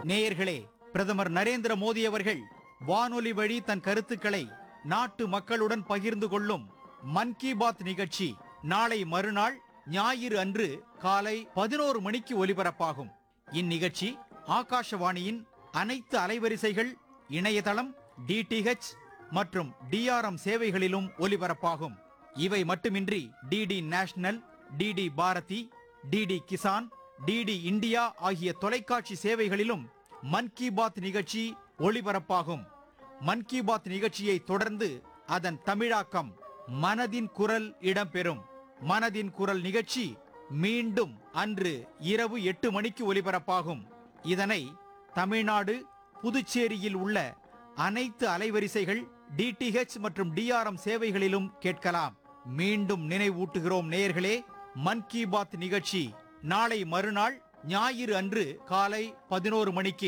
நேயர்களே பிரதமர் நரேந்திர மோடி அவர்கள் வானொலி வழி தன் கருத்துக்களை நாட்டு மக்களுடன் பகிர்ந்து கொள்ளும் மன் கி பாத் நிகழ்ச்சி நாளை மறுநாள் ஞாயிறு அன்று காலை பதினோரு மணிக்கு ஒலிபரப்பாகும் இந்நிகழ்ச்சி ஆகாஷவாணியின் அனைத்து அலைவரிசைகள் இணையதளம் டிடிஹெச் மற்றும் டிஆர்எம் சேவைகளிலும் ஒலிபரப்பாகும் இவை மட்டுமின்றி DD national DD Bharati DD Kisan DD India ஆகிய தொலைக்காட்சி சேவைகளிலும் மன் கி பாத் நிகழ்ச்சி ஒளிபரப்பாகும் மன் கி பாத் நிகழ்ச்சியை தொடர்ந்து அதன் தமிழாக்கம் மனதின் குரல் இடம்பெறும் மனதின் குரல் நிகழ்ச்சி மீண்டும் அன்று இரவு எட்டு மணிக்கு ஒலிபரப்பாகும் இதனை தமிழ்நாடு புதுச்சேரியில் உள்ள அனைத்து அலைவரிசைகள் டிடிஹெச் மற்றும் டிஆர்எம் சேவைகளிலும் கேட்கலாம் மீண்டும் நினைவூட்டுகிறோம் நேயர்களே மன் கி பாத் நிகழ்ச்சி நாளை மறுநாள் ஞாயிறு அன்று காலை பதினோரு மணிக்கு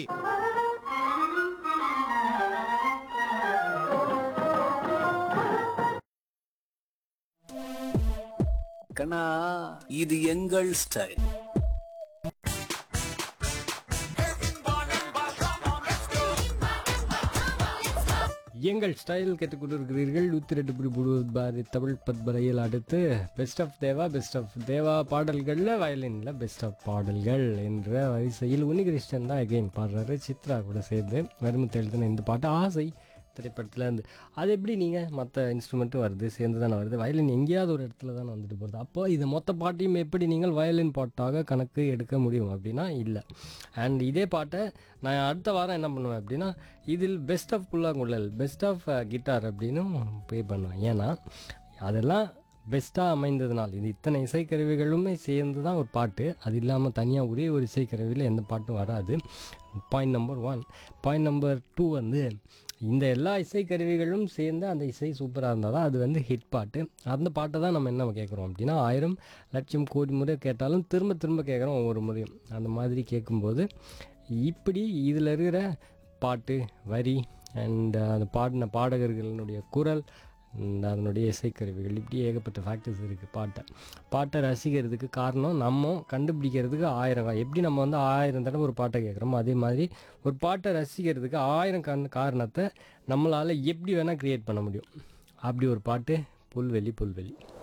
கண்ணா இது எங்கள் ஸ்டைல் எங்கள் ஸ்டைல் கேட்டுக் கொண்டிருக்கிறீர்கள் நூற்றி ரெண்டு புள்ளி மூணு பாரதி தமிழ் பத்மரையில் அடுத்து best of Deva best of Deva பாடல்களில் வயலினில் பெஸ்ட் ஆஃப் பாடல்கள் என்ற வரிசையில் உன்னிகிருஷ்ணன் தான் அகைன் பாடுறாரு சித்ரா கூட சேர்ந்து வருமத்து எழுதின இந்த பாட்டு ஆசை திரைப்படத்தில் இருந்து அது எப்படி நீங்கள் மற்ற இன்ஸ்ட்ருமெண்ட்டும் வருது சேர்ந்து தானே வருது வயலின் எங்கேயாவது ஒரு இடத்துல தானே வந்துட்டு போகுது அப்போ இது மொத்த பாட்டையும் எப்படி நீங்கள் வயலின் பாட்டாக கணக்கு எடுக்க முடியும் அப்படின்னா இல்லை அண்ட் இதே பாட்டை நான் அடுத்த வாரம் என்ன பண்ணுவேன் அப்படின்னா இதில் பெஸ்ட் ஆஃப் புல்லாங்குழல் பெஸ்ட் ஆஃப் கிட்டார் அப்படின்னு ப்ளே பண்ணுவேன் ஏன்னா அதெல்லாம் பெஸ்ட்டாக அமைந்ததுனால் இது இத்தனை இசைக்கருவிகளுமே சேர்ந்து தான் ஒரு பாட்டு அது இல்லாமல் தனியாக ஒரே ஒரு இசைக்கருவியில் எந்த பாட்டும் வராது point number one point number two வந்து இந்த எல்லா இசைக்கருவிகளும் சேர்ந்து அந்த இசை சூப்பராக இருந்தால் தான் அது வந்து ஹிட் பாட்டு அந்த பாட்டை தான் நம்ம என்ன கேட்குறோம் அப்படின்னா ஆயிரம் லட்சம் கோடி முறை கேட்டாலும் திரும்ப திரும்ப கேட்குறோம் ஒவ்வொரு முறையும் அந்த மாதிரி கேட்கும்போது இப்படி இதில் இருக்கிற பாட்டு வரி அண்ட் அந்த பாடின பாடகர்களினுடைய குரல் and அதனுடைய இசைக்கருவிகள் இப்படி ஏகப்பட்ட ஃபேக்டர்ஸ் இருக்குது பாட்டை பாட்டை ரசிக்கிறதுக்கு காரணம் நம்ம கண்டுபிடிக்கிறதுக்கு ஆயிரம் கா- எப்படி நம்ம வந்து ஆயிரம் தடவை ஒரு பாட்டை கேட்குறோமோ அதே மாதிரி ஒரு பாட்டை ரசிக்கிறதுக்கு ஆயிரம் கண் காரணத்தை நம்மளால் எப்படி வேணால் க்ரியேட் பண்ண முடியும் அப்படி ஒரு பாட்டு புல்வெளி புல்வெளி